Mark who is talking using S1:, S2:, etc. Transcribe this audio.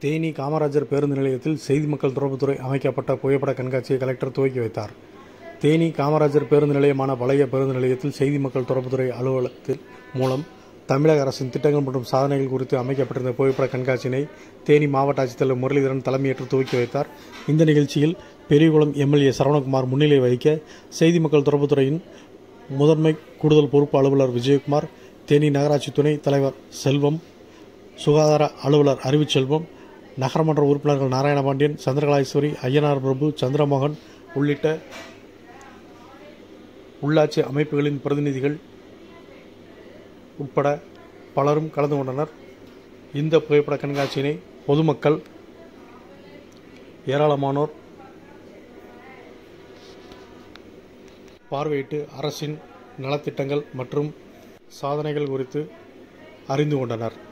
S1: தேனி காமராஜர் பேருந்து நிலையத்தில் செய்தி மக்கள் தொடர்புத்துறை அமைக்கப்பட்ட புகைப்பட கண்காட்சியை கலெக்டர் துவக்கி வைத்தார் தேனி காமராஜர் பேருந்து நிலையமான பழைய பேருந்து நிலையத்தில் செய்தி மக்கள் தொடர்புத்துறை அலுவலகத்தில் மூலம் தமிழக அரசின் திட்டங்கள் மற்றும் சாதனைகள் குறித்து அமைக்கப்பட்டிருந்த புகைப்பட கண்காட்சியினை தேனி மாவட்ட ஆட்சித்தலைவர் முரளிதரன் தலைமையேற்று துவக்கி வைத்தார் இந்த நிகழ்ச்சியில் பெரியகுளம் எம்எல்ஏ சரவணகுமார் முன்னிலை வகிக்க செய்தி மக்கள் தொடர்புத்துறையின் முதன்மை கூடுதல் பொறுப்பு அலுவலர் விஜயகுமார் தேனி நகராட்சி துணைத் தலைவர் செல்வம் சுகாதார அலுவலர் அறிவுச்செல்வம் நகரமன்ற உறுப்பினர்கள் நாராயணபாண்டியன் சந்திரகலாஈஸ்வரி ஐயனார் பிரபு சந்திரமோகன் உள்ளிட்ட உள்ளாட்சி அமைப்புகளின் பிரதிநிதிகள் உட்பட பலரும் கலந்து கொண்டனர் இந்த புகைப்பட கண்காட்சியினை பொதுமக்கள் ஏராளமானோர் பார்வையிட்டு அரசின் நலத்திட்டங்கள் மற்றும் சாதனைகள் குறித்து அறிந்து கொண்டனர்